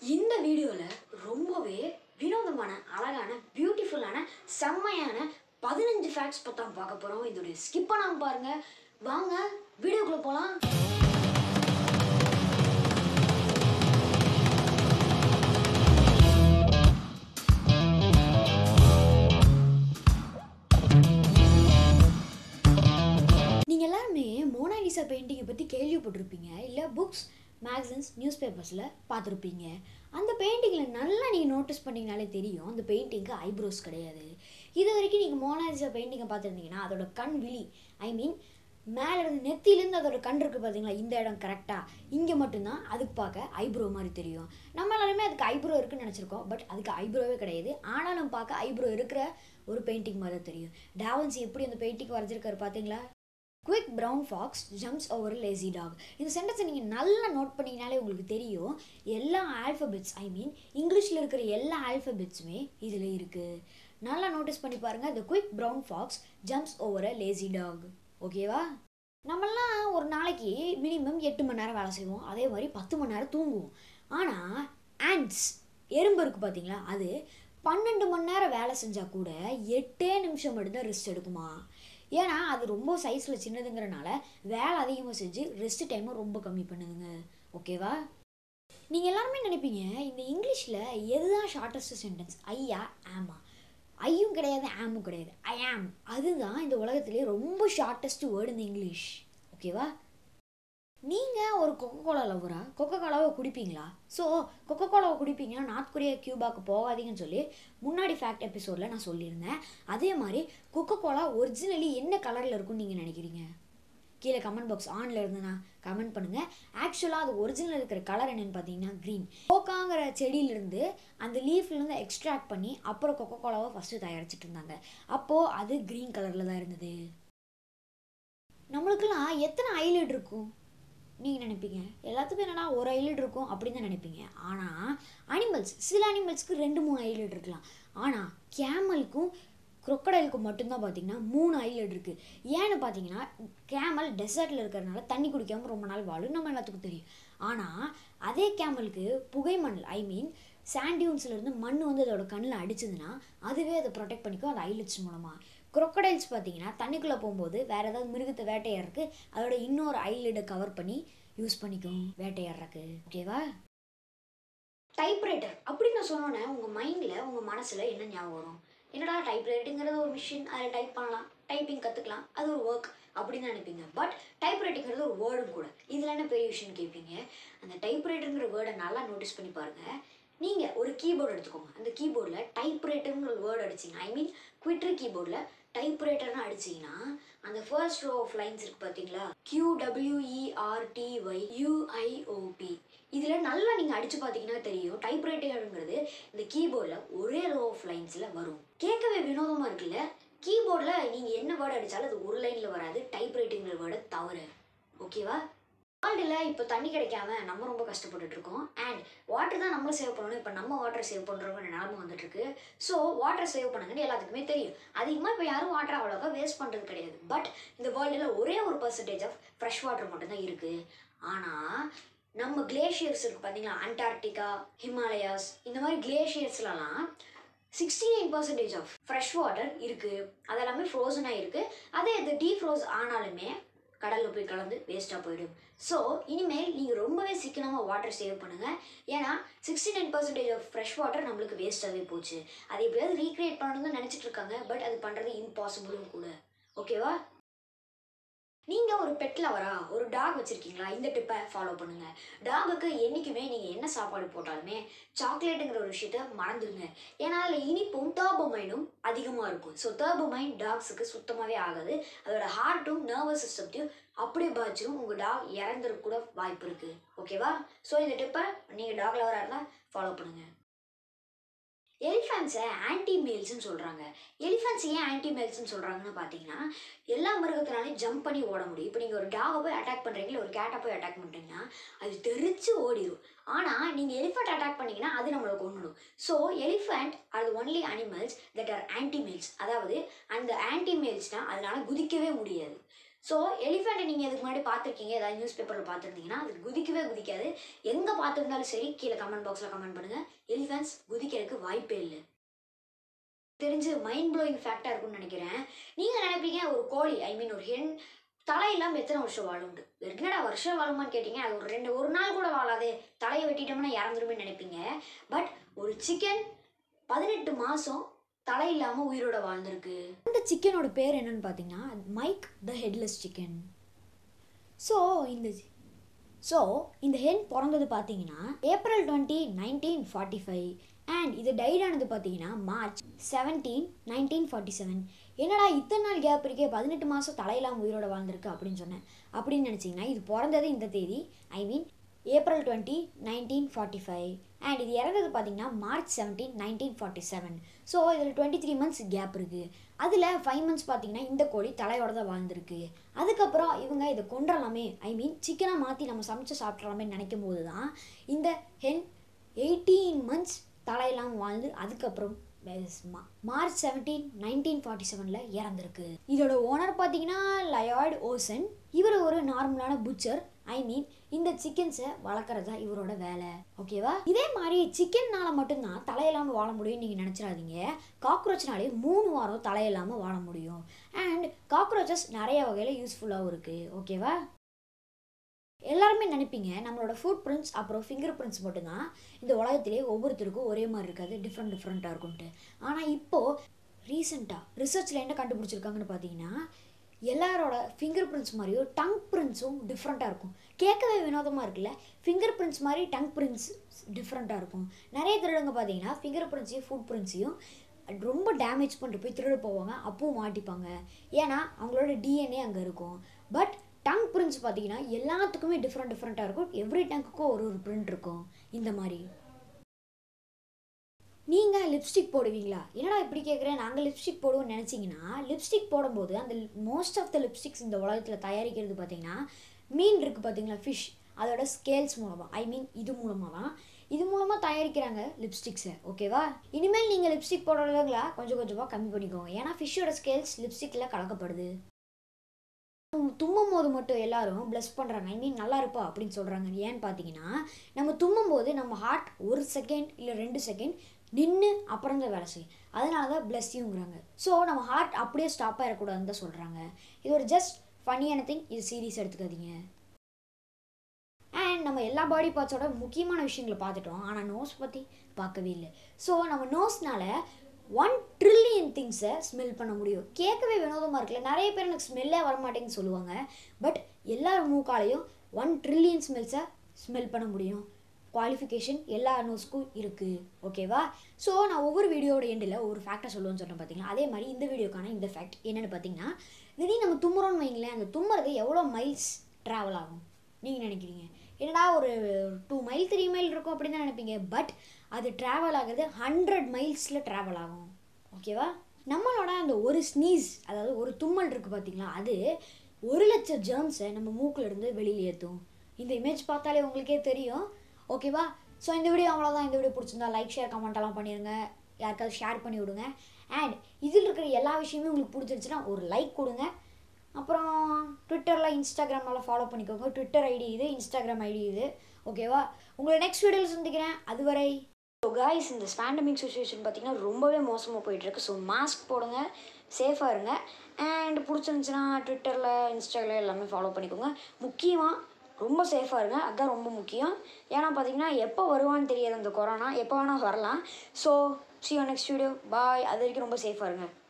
இந்த வீடியோவில் ரொம்பவே வினோதமான அழகான பியூட்டிஃபுல்லான செம்மையான பதினஞ்சு ஃபேக்ட்ஸ் பற்றி தான் பார்க்க போகிறோம் இதோடைய ஸ்கிப் பண்ணாமல் பாருங்க வாங்க வீடியோக்குள்ளே போகலாம் நீங்கள் எல்லாருமே மோனாலிசா பெயிண்டிங்கை பற்றி கேள்விப்பட்டிருப்பீங்க இல்லை புக்ஸ் மேக்சின்ஸ் நியூஸ் பேப்பர்ஸில் பார்த்துருப்பீங்க அந்த பெயிண்டிங்கில் நல்லா நீங்கள் நோட்டீஸ் பண்ணிங்கனாலே தெரியும் அந்த பெயிண்டிங்க்கு ஐப்ரோஸ் கிடையாது இது வரைக்கும் நீங்கள் மோனாலிசா பெயிண்டிங்கை பார்த்துருந்தீங்கன்னா அதோட கண் விழி ஐ மீன் மேலே இருந்து நெத்தியிலேருந்து அதோட கண் இருக்குது பார்த்தீங்களா இந்த இடம் கரெக்டாக இங்கே மட்டும்தான் அதுக்கு பார்க்க ஐப்ரோ மாதிரி தெரியும் நம்ம எல்லாருமே அதுக்கு ஐப்ரோ இருக்குன்னு நினச்சிருக்கோம் பட் அதுக்கு ஐப்ரோவே கிடையாது ஆனாலும் பார்க்க ஐப்ரோ இருக்கிற ஒரு பெயிண்டிங் மாதிரி தான் தெரியும் டாவன்சி எப்படி அந்த பெயிண்டிங் வரைஞ்சிருக்காரு பார்த்தீங்களா quick brown fox jumps over lazy dog இந்த சென்டென்ஸை நீங்கள் நல்லா நோட் பண்ணிங்கனாலே உங்களுக்கு தெரியும் எல்லா ஆல்ஃபபெட்ஸ் ஐ மீன் இங்கிலீஷில் இருக்கிற எல்லா ஆல்ஃபபெட்ஸுமே இதில் இருக்குது நல்லா நோட்டீஸ் பண்ணி பாருங்கள் the quick brown fox jumps over a lazy dog ஓகேவா நம்மெல்லாம் ஒரு நாளைக்கு மினிமம் எட்டு மணி நேரம் வேலை செய்வோம் அதே மாதிரி பத்து மணி நேரம் தூங்குவோம் ஆனால் ants எறும்பு இருக்குது பார்த்தீங்களா அது பன்னெண்டு மணி நேரம் வேலை செஞ்சால் கூட எட்டே நிமிஷம் மட்டும்தான் ரெஸ்ட் எடுக்குமா ஏன்னா அது ரொம்ப சைஸில் சின்னதுங்கிறனால வேலை அதிகமாக செஞ்சு ரெஸ்ட் டைமை ரொம்ப கம்மி பண்ணுதுங்க ஓகேவா நீங்கள் எல்லாருமே நினைப்பீங்க இந்த இங்கிலீஷில் எதுதான் ஷார்ட்டஸ்ட் சென்டென்ஸ் ஐயா ஆமா ஐயும் கிடையாது ஆமும் கிடையாது ஐ ஆம் அதுதான் இந்த உலகத்திலே ரொம்ப ஷார்ட்டஸ்ட் வேர்டு இந்த இங்கிலீஷ் ஓகேவா நீங்கள் ஒரு கொக்கோ கோலா லவரா கொக்கோ கோலாவை குடிப்பீங்களா ஸோ கொக்கோ கோலாவை குடிப்பீங்கன்னா நார்த் கொரியா கியூபாக்கு போகாதீங்கன்னு சொல்லி முன்னாடி ஃபேக்ட் எபிசோடில் நான் சொல்லியிருந்தேன் அதே மாதிரி கொக்கோ கோலா ஒரிஜினலி என்ன கலரில் இருக்கும்னு நீங்கள் நினைக்கிறீங்க கீழே கமெண்ட் பாக்ஸ் ஆனில் இருந்ததுன்னா கமெண்ட் பண்ணுங்கள் ஆக்சுவலாக அது ஒரிஜினல் இருக்கிற கலர் என்னென்னு பார்த்தீங்கன்னா க்ரீன் கோக்காங்கிற செடியிலிருந்து அந்த லீஃப்லேருந்து எக்ஸ்ட்ராக்ட் பண்ணி அப்புறம் கொக்கோ கோலாவை ஃபஸ்ட்டு தயாரிச்சிட்டு இருந்தாங்க அப்போது அது க்ரீன் கலரில் தான் இருந்தது நம்மளுக்கெல்லாம் எத்தனை ஐலைட் இருக்கும் நீங்கள் நினைப்பீங்க எல்லாத்துக்கும் என்னடா ஒரு ஐலைட் இருக்கும் அப்படின்னு தான் நினைப்பீங்க ஆனால் அனிமல்ஸ் சில அனிமல்ஸ்க்கு ரெண்டு மூணு ஐலைட் இருக்கலாம் ஆனால் கேமலுக்கும் crocodileக்கும் மட்டும்தான் பார்த்தீங்கன்னா மூணு ஐலைட் இருக்குது ஏன்னு பார்த்தீங்கன்னா கேமல் டெசர்ட்டில் இருக்கிறதுனால தண்ணி குடிக்காமல் ரொம்ப நாள் வாழும் நம்ம எல்லாத்துக்கும் தெரியும் ஆனால் அதே கேமலுக்கு புகை மணல் ஐ மீன் சாண்டியூன்ஸ்லேருந்து மண் வந்து அதோட கண்ணில் அடிச்சதுன்னா அதுவே அதை ப்ரொடெக்ட் பண்ணிக்கும் அந்த ஐலட்ஸ் மூலமாக crocodiles பார்த்தீங்கன்னா தண்ணிக்குள்ளே போகும்போது வேறு ஏதாவது மிருகத்தை வேட்டையாடுறதுக்கு அதோட இன்னொரு ஐலிடை கவர் பண்ணி யூஸ் பண்ணிக்கும் வேட்டையாடுறதுக்கு ஓகேவா டைப்ரைட்டர் அப்படின்னு நான் சொன்னோன்னே உங்கள் மைண்டில் உங்கள் மனசில் என்ன ஞாபகம் வரும் என்னடா டைப்ரைட்டிங்கிறது ஒரு மிஷின் அதில் டைப் பண்ணலாம் டைப்பிங் கற்றுக்கலாம் அது ஒரு ஒர்க் அப்படின்னு நினைப்பீங்க பட் டைப்ரைட்டிங்கிறது ஒரு வேர்டும் கூட இதில் என்ன பெரிய விஷயம்னு கேட்பீங்க அந்த டைப்ரைட்டருங்கிற வேர்டை நல்லா நோட்டீஸ் பண்ணி பாருங்கள் நீங்கள் ஒரு கீபோர்டு எடுத்துக்கோங்க அந்த கீபோர்டில் டைப்ரைட்டருங்கிற வேர்டு அடிச்சிங்கன்னா ஐ மீன் குவிட்ரு கீபோர்டில் டைப்ரைட்டர்னு அடிச்சிங்கன்னா அந்த ஃபர்ஸ்ட் ரோ ஆஃப் லைன்ஸ் இருக்கு பார்த்தீங்களா கியூ டபிள்யூஇஆர்டிஒய் யூஐஓபி இதில் நல்லா நீங்கள் அடித்து பார்த்தீங்கன்னா தெரியும் டைப்ரைட்டருங்கிறது இந்த கீபோர்டில் ஒரே ரோ ஆஃப் லைன்ஸில் வரும் கேட்கவே வினோதமாக இருக்குல்ல கீபோர்டில் நீங்கள் என்ன வேர்டு அடித்தாலும் அது ஒரு லைனில் வராது டைப்ரைட்டிங்கிற வேர்டை தவிர ஓகேவா வேர்ல்டில் இப்போ தண்ணி கிடைக்காம நம்ம ரொம்ப கஷ்டப்பட்டுட்டு இருக்கோம் அண்ட் வாட்டர் தான் நம்மளும் சேவ் பண்ணணும் இப்போ நம்ம வாட்டர் சேவ் பண்ணுறவங்க நிலம வந்துட்டு இருக்கு ஸோ வாட்டர் சேவ் பண்ணுங்கன்னு எல்லாத்துக்குமே தெரியும் அதிகமாக இப்போ யாரும் வாட்டர் அவ்வளோக்கா வேஸ்ட் பண்ணுறது கிடையாது பட் இந்த வேர்ல்டில் ஒரே ஒரு பர்சன்டேஜ் ஆஃப் ஃப்ரெஷ் வாட்டர் மட்டும்தான் இருக்குது ஆனால் நம்ம கிளேஷியர்ஸ் இருக்குது பார்த்தீங்களா அண்டார்டிகா ஹிமாலயாஸ் இந்த மாதிரி கிளேஷியர்ஸ்லலாம் sixty nine percentage of fresh water இருக்குது அதெல்லாமே ஃப்ரோசனாக இருக்குது அதே இது டீஃப்ரோஸ் ஆனாலுமே கடலில் போய் கலந்து வேஸ்ட்டாக போயிடும் ஸோ இனிமேல் நீங்கள் ரொம்பவே சிக்கனமாக வாட்டர் சேவ் பண்ணுங்கள் ஏன்னா sixty nine percentage of fresh water நம்மளுக்கு வேஸ்ட்டாகவே போச்சு அதை எப்படியாவது ரீக்ரியேட் பண்ணணும்னு நினச்சிட்டு இருக்காங்க பட் அது பண்ணுறது இம்பாசிபிளும் கூட ஓகேவா நீங்கள் ஒரு பெட் லவரா ஒரு டாக் வச்சுருக்கீங்களா இந்த டிப்பை ஃபாலோ பண்ணுங்கள் டாகுக்கு என்றைக்குமே நீங்கள் என்ன சாப்பாடு போட்டாலுமே சாக்லேட்டுங்கிற ஒரு விஷயத்த மறந்துடுங்க ஏன்னா அதில் இனிப்பும் டர்பமைனும் அதிகமாக இருக்கும் ஸோ டர்பமைன் டாக்ஸுக்கு சுத்தமாகவே ஆகாது அதோட ஹார்ட்டும் நர்வஸ் சிஸ்டத்தையும் அப்படியே பாதிச்சிடும் உங்கள் டாக் இறந்துருக்க கூட வாய்ப்பு இருக்குது ஓகேவா ஸோ இந்த டிப்பை நீங்கள் டாக் லவராக இருந்தால் ஃபாலோ பண்ணுங்கள் எலிஃபண்ட்ஸை ஆன்டி மேல்ஸ்னு சொல்கிறாங்க எலிஃபண்ட்ஸ் ஏன் ஆன்டி மேல்ஸ்னு சொல்கிறாங்கன்னு பார்த்தீங்கன்னா எல்லா மிருகத்தினாலையும் ஜம்ப் பண்ணி ஓட முடியும் இப்போ நீங்கள் ஒரு டாகை போய் அட்டாக் பண்ணுறீங்க இல்லை ஒரு கேட்டை போய் அட்டாக் பண்ணுறீங்கன்னா அது தெரிச்சு ஓடிடும் ஆனால் நீங்கள் எலிஃபண்ட் அட்டாக் பண்ணீங்கன்னா அது நம்மளை கொண்டுடும் so elephant are the only animals that are anti males அதாவது அந்த ஆன்டி மேல்ஸ்னால் அதனால குதிக்கவே முடியாது ஸோ எலிஃபெண்ட்டை நீங்கள் இதுக்கு முன்னாடி பார்த்துருக்கீங்க ஏதாவது நியூஸ் பேப்பரில் பார்த்துருந்தீங்கன்னா அது குதிக்கவே குதிக்காது எங்கே பார்த்துருந்தாலும் சரி கீழே கமெண்ட் பாக்ஸில் கமெண்ட் பண்ணுங்கள் எலிஃபென்ட்ஸ் குதிக்கிறதுக்கு வாய்ப்பே இல்லை தெரிஞ்சு மைண்ட் ப்ளோயிங் ஃபேக்டாக இருக்கும்னு நினைக்கிறேன் நீங்கள் நினைப்பீங்க ஒரு கோழி ஐ மீன் ஒரு ஹென் தலை இல்லாமல் எத்தனை வருஷம் வாழுண்டு என்னடா வருஷம் வாழுமான்னு கேட்டிங்க அது ஒரு ரெண்டு ஒரு நாள் கூட வாழாதே தலையை வெட்டிட்டோம்னா இறந்துருமே நினைப்பீங்க பட் ஒரு சிக்கன் பதினெட்டு மாதம் தலை இல்லாமல் உயிரோட வாழ்ந்திருக்கு அந்த சிக்கனோட பேர் என்னன்னு பார்த்தீங்கன்னா Mike the headless chicken so இந்த ஸோ இந்த ஹென் பிறந்தது பார்த்தீங்கன்னா April twenty nineteen forty five and இது டைட் ஆனது பார்த்தீங்கன்னா March seventeen nineteen forty seven என்னடா இத்தனை நாள் கேப் இருக்கே பதினெட்டு மாதம் தலையிலாம் உயிரோட வாழ்ந்திருக்கு அப்படின்னு சொன்னேன் அப்படின்னு நினச்சிங்கன்னா இது பிறந்தது இந்த தேதி I mean April twenty nineteen forty five and இது இறந்தது பார்த்தீங்கன்னா March seventeen nineteen forty seven so இதில் டுவெண்ட்டி த்ரீ மந்த்ஸ் கேப் இருக்குது அதில் ஃபைவ் மந்த்ஸ் பார்த்தீங்கன்னா இந்த கோழி தலையோட தான் வாழ்ந்திருக்கு அதுக்கப்புறம் இவங்க இதை கொண்டுடலாமே ஐ மீன் சிக்கனாக மாற்றி நம்ம சமைச்சு சாப்பிட்றலாமே நினைக்கும் போது தான் இந்த ஹென் எயிட்டீன் மந்த்ஸ் தலையெல்லாம் வாழ்ந்து அதுக்கப்புறம் மா- மார்ச் செவன்டீன் நைன்டீன் ஃபார்ட்டி செவனில் இறந்துருக்கு இதோட ஓனர் பார்த்தீங்கன்னா லயாய்டு ஓசன் இவர் ஒரு நார்மலான புச்சர் ஐ மீன் இந்த சிக்கன்ஸை வளர்க்குறது தான் இவரோட வேலை ஓகேவா இதே மாதிரி சிக்கன்னால மட்டும்தான் தலையில்லாமல் வாழ முடியும்னு நீங்கள் நினச்சிடாதீங்க காக்ரோச்னாலே மூணு வாரம் தலையில்லாமல் வாழ முடியும் அண்ட் காக்ரோச்சஸ் நிறைய வகையில் யூஸ்ஃபுல்லாகவும் இருக்குது ஓகேவா எல்லாருமே நினைப்பீங்க நம்மளோட ஃபுட் பிரிண்ட்ஸ் அப்புறம் ஃபிங்கர் பிரிண்ட்ஸ் மட்டும்தான் இந்த உலகத்திலே ஒவ்வொருத்தருக்கும் ஒரே மாதிரி இருக்காது டிஃப்ரெண்ட் டிஃப்ரெண்ட்டாக இருக்கும்ட்டு ஆனால் இப்போது ரீசெண்டாக ரிசர்ச்சில் என்ன கண்டுபிடிச்சிருக்காங்கன்னு பார்த்தீங்கன்னா எல்லாரோட ஃபிங்கர் பிரிண்ட்ஸ் மாதிரியும் டங் பிரிண்ட்ஸும் டிஃப்ரெண்ட்டாக இருக்கும் கேட்கவே வினோதமாக இருக்குல்ல ஃபிங்கர் பிரிண்ட்ஸ் மாதிரி டங் பிரிண்ட்ஸ் டிஃப்ரெண்ட்டாக இருக்கும் நிறைய திருடங்க பார்த்தீங்கன்னா ஃபிங்கர் பிரிண்ட்ஸையும் ஃபுட் பிரிண்ட்ஸையும் ரொம்ப டேமேஜ் பண்ணிட்டு போய் திருட போவாங்க அப்பவும் மாட்டிப்பாங்க ஏன்னா அவங்களோட டிஎன்ஏ அங்கே இருக்கும் பட் டங் பிரிண்ட்ஸ் பார்த்தீங்கன்னா எல்லாத்துக்குமே டிஃப்ரெண்ட் டிஃப்ரெண்ட்டாக இருக்கும் எவ்ரி டங்குக்கும் ஒரு ஒரு பிரிண்ட் இருக்கும் இந்த மாதிரி நீங்கள் லிப்ஸ்டிக் போடுவீங்களா என்னடா இப்படி கேட்குறேன் நாங்கள் லிப்ஸ்டிக் போடுவோம்னு நினச்சிங்கன்னா லிப்ஸ்டிக் போடும்போது அந்த மோஸ்ட் ஆஃப் த லிப்ஸ்டிக்ஸ் இந்த உலகத்தில் தயாரிக்கிறது பார்த்தீங்கன்னா மீன் இருக்குது பார்த்தீங்களா ஃபிஷ் அதோட ஸ்கேல்ஸ் மூலமாக ஐ மீன் இது மூலமாக தான் இது மூலமாக தயாரிக்கிறாங்க லிப்ஸ்டிக்ஸை ஓகேவா இனிமேல் நீங்கள் லிப்ஸ்டிக் போடுறதுங்களா கொஞ்சம் கொஞ்சமாக கம்மி பண்ணிக்கோங்க ஏன்னா ஃபிஷ்ஷோட ஸ்கேல்ஸ் லிப்ஸ்டிக்கில் கலக்கப்படுது தும்மும் போது மட்டும் எல்லாரும் ப்ளஸ் பண்ணுறாங்க ஐ மீன் நல்லா இருப்பா அப்படின்னு சொல்கிறாங்க ஏன்னு பார்த்தீங்கன்னா நம்ம தும்மும் போது நம்ம ஹார்ட் ஒரு செகண்ட் இல்லை ரெண்டு செகண்ட் நின்று அப்புறம் தான் வேலை செய்யும் அதனால தான் ப்ளஸ்ஸிங்கிறாங்க ஸோ நம்ம ஹார்ட் அப்படியே ஸ்டாப் ஆகிடக்கூடாதுன்னு தான் சொல்கிறாங்க இது ஒரு ஜஸ்ட் ஃபன்னியான திங் இது சீரியஸ் எடுத்துக்காதீங்க அண்ட் நம்ம எல்லா பாடி பார்ட்ஸோட முக்கியமான விஷயங்களை பார்த்துட்டோம் ஆனால் நோஸ் பற்றி பார்க்கவே இல்லை ஸோ நம்ம நோஸ்னால ஒன் ட்ரில்லியன் திங்ஸை ஸ்மெல் பண்ண முடியும் கேட்கவே வினோதமாக இருக்குல்ல நிறைய பேர் எனக்கு ஸ்மெல்லே வரமாட்டேங்குன்னு சொல்லுவாங்க பட் எல்லார் மூக்காலையும் ஒன் ட்ரில்லியன் ஸ்மெல்ஸை ஸ்மெல் பண்ண முடியும் குவாலிஃபிகேஷன் எல்லா நோஸ்க்கும் இருக்குது ஓகேவா ஸோ நான் ஒவ்வொரு வீடியோட எண்டில் ஒவ்வொரு ஃபேக்டை சொல்லுவேன்னு சொன்னேன் பார்த்தீங்களா அதே மாதிரி இந்த வீடியோக்கான இந்த ஃபேக்ட் என்னென்னு பார்த்தீங்கன்னா திடீர்னு நம்ம தும்முறோம்னு வைங்களேன் அந்த தும்முறது எவ்வளோ மைல்ஸ் ட்ராவல் ஆகும் நீங்கள் நினைக்கிறீங்க என்னடா ஒரு டூ மைல் த்ரீ மைல் இருக்கும் அப்படின்னு தான் நினைப்பீங்க பட் அது ட்ராவல் ஆகுறது ஹண்ட்ரட் மைல்ஸில் ட்ராவல் ஆகும் ஓகேவா நம்மளோட அந்த ஒரு ஸ்னீஸ் அதாவது ஒரு தும்மல் இருக்குது பார்த்தீங்களா அது ஒரு லட்சம் ஜேர்ம்ஸை நம்ம மூக்குல இருந்து வெளியில் ஏற்றும் இந்த இமேஜ் பார்த்தாலே உங்களுக்கே தெரியும் ஓகேவா ஸோ இந்த வீடியோ அவ்வளோதான் இந்த வீடியோ பிடிச்சிருந்தா லைக் ஷேர் கமெண்ட் எல்லாம் பண்ணிடுங்க யாருக்காவது ஷேர் பண்ணி விடுங்க அண்ட் இதில் இருக்கிற எல்லா விஷயமும் உங்களுக்கு பிடிச்சிருச்சுன்னா ஒரு லைக் கொடுங்க அப்புறம் ட்விட்டரில் இன்ஸ்டாகிராமில் ஃபாலோ பண்ணிக்கோங்க ட்விட்டர் ஐடி இது இன்ஸ்டாகிராம் ஐடி இது ஓகேவா உங்களை நெக்ஸ்ட் வீடியோவில் சந்திக்கிறேன் அதுவரை ஸோ காய்ஸ் இந்த பேண்டமிக் சுச்சுவேஷன் பார்த்தீங்கன்னா ரொம்பவே மோசமாக போயிட்டுருக்கு ஸோ மாஸ்க் போடுங்க சேஃபாக இருங்க அண்ட் பிடிச்சிருந்துச்சுன்னா ட்விட்டரில் இன்ஸ்டாகிராம் எல்லாமே ஃபாலோ பண்ணிக்கோங்க முக்கியமாக ரொம்ப சேஃபாக இருங்க அதுதான் ரொம்ப முக்கியம் ஏன்னா பார்த்தீங்கன்னா எப்போ வருவான்னு தெரியாது அந்த கொரோனா எப்போ வேணால் வரலாம் so see you next video bye அது வரைக்கும் ரொம்ப சேஃபாக இருங்க